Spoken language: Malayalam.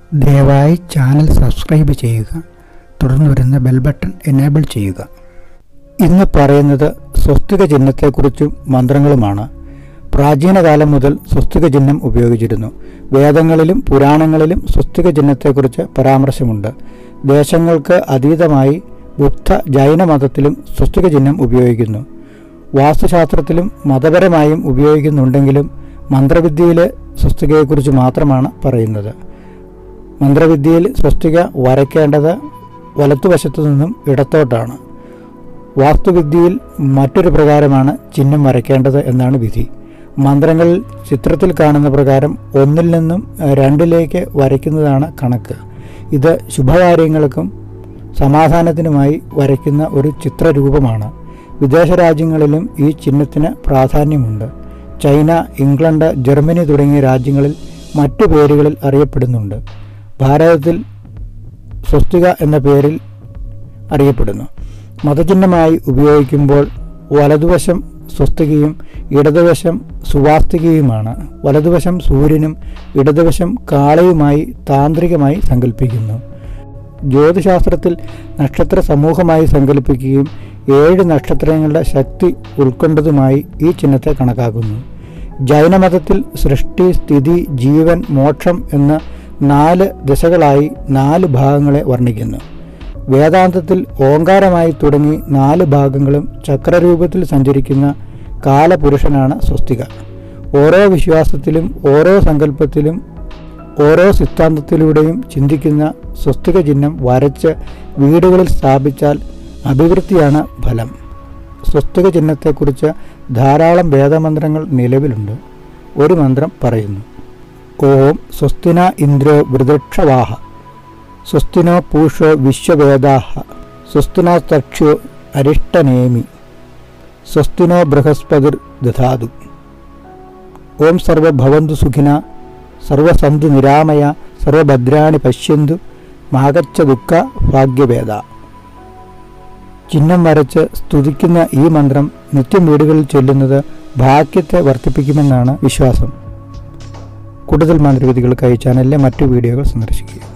ദയവായി ചാനൽ സബ്സ്ക്രൈബ് ചെയ്യുക തുടർന്ന് വരുന്ന ബെൽ ബട്ടൺ എനേബിൾ ചെയ്യുക ഇന്ന് പറയുന്നത് സ്വസ്തിക ചിഹ്നത്തെക്കുറിച്ചും മന്ത്രങ്ങളുമാണ് പ്രാചീന കാലം മുതൽ സ്വസ്തിക ചിഹ്നം ഉപയോഗിച്ചിരുന്നു വേദങ്ങളിലും പുരാണങ്ങളിലും സ്വസ്തിക ചിഹ്നത്തെക്കുറിച്ച് പരാമർശമുണ്ട് ദേശങ്ങൾക്ക് അതീതമായി ബുദ്ധ ജൈന മതത്തിലും സ്വസ്തിക ചിഹ്നം ഉപയോഗിക്കുന്നു വാസ്തുശാസ്ത്രത്തിലും മതപരമായും ഉപയോഗിക്കുന്നുണ്ടെങ്കിലും മന്ത്രവിദ്യയിലെ സ്വസ്തികയെക്കുറിച്ച് മാത്രമാണ് പറയുന്നത് മന്ത്രവിദ്യയിൽ സ്വസ്തിക വരയ്ക്കേണ്ടത് വലത്തുവശത്തു നിന്നും ഇടത്തോട്ടാണ് വാസ്തുവിദ്യയിൽ മറ്റൊരു പ്രകാരമാണ് ചിഹ്നം വരയ്ക്കേണ്ടത് എന്നാണ് വിധി മന്ത്രങ്ങളിൽ ചിത്രത്തിൽ കാണുന്ന പ്രകാരം ഒന്നിൽ നിന്നും രണ്ടിലേക്ക് വരയ്ക്കുന്നതാണ് കണക്ക് ഇത് ശുഭകാര്യങ്ങൾക്കും സമാധാനത്തിനുമായി വരയ്ക്കുന്ന ഒരു ചിത്രരൂപമാണ് വിദേശ രാജ്യങ്ങളിലും ഈ ചിഹ്നത്തിന് പ്രാധാന്യമുണ്ട് ചൈന ഇംഗ്ലണ്ട് ജർമ്മനി തുടങ്ങിയ രാജ്യങ്ങളിൽ മറ്റു പേരുകളിൽ അറിയപ്പെടുന്നുണ്ട് ഭാരതത്തിൽ സ്വസ്തിക എന്ന പേരിൽ അറിയപ്പെടുന്നു മതചിഹ്നമായി ഉപയോഗിക്കുമ്പോൾ വലതുവശം സ്വസ്തികയും ഇടതുവശം സുവാസ്തികയുമാണ് വലതുവശം സൂര്യനും ഇടതുവശം കാളയുമായി താന്ത്രികമായി സങ്കല്പിക്കുന്നു ജ്യോതിശാസ്ത്രത്തിൽ നക്ഷത്ര സമൂഹമായി സങ്കല്പിക്കുകയും ഏഴ് നക്ഷത്രങ്ങളുടെ ശക്തി ഉൾക്കൊണ്ടതുമായി ഈ ചിഹ്നത്തെ കണക്കാക്കുന്നു ജൈനമതത്തിൽ സൃഷ്ടി സ്ഥിതി ജീവൻ മോക്ഷം എന്ന നാല് ദിശകളായി നാല് ഭാഗങ്ങളെ വർണ്ണിക്കുന്നു വേദാന്തത്തിൽ ഓങ്കാരമായി തുടങ്ങി നാല് ഭാഗങ്ങളും ചക്രരൂപത്തിൽ സഞ്ചരിക്കുന്ന കാലപുരുഷനാണ് സ്വസ്തിക ഓരോ വിശ്വാസത്തിലും ഓരോ സങ്കല്പത്തിലും ഓരോ സിദ്ധാന്തത്തിലൂടെയും ചിന്തിക്കുന്ന സ്വസ്തിക ചിഹ്നം വരച്ച് വീടുകളിൽ സ്ഥാപിച്ചാൽ അഭിവൃദ്ധിയാണ് ഫലം സ്വസ്തിക ചിഹ്നത്തെക്കുറിച്ച് ധാരാളം വേദമന്ത്രങ്ങൾ നിലവിലുണ്ട് ഒരു മന്ത്രം പറയുന്നു ഓം സ്വസ്തിന ഇന്ദ്രോ വൃദക്ഷവാഹ സ്വസ്തിനോ പൂഷോ വിശ്വവേദാഹ സ്വസ്തിനോ തക്ഷ്യോ അരിഷ്ടനേമി സ്വസ്തിനോ ബൃഹസ്പതിർ ദധാതു ഓം സർവഭവന്തു സുഖിന സർവസന്തു നിരാമയ സർവഭദ്രാണി പശ്യന്തു മാഗച്ച ദുഃഖ ഭാഗ്യഭേദ ചിഹ്നം വരച്ച് സ്തുതിക്കുന്ന ഈ മന്ത്രം നിത്യം വീടുകളിൽ ചൊല്ലുന്നത് ഭാഗ്യത്തെ വർദ്ധിപ്പിക്കുമെന്നാണ് വിശ്വാസം കൂടുതൽ മാന്ത്രികതകൾക്കായി ചാനലിലെ മറ്റു വീഡിയോകൾ സന്ദർശിക്കുക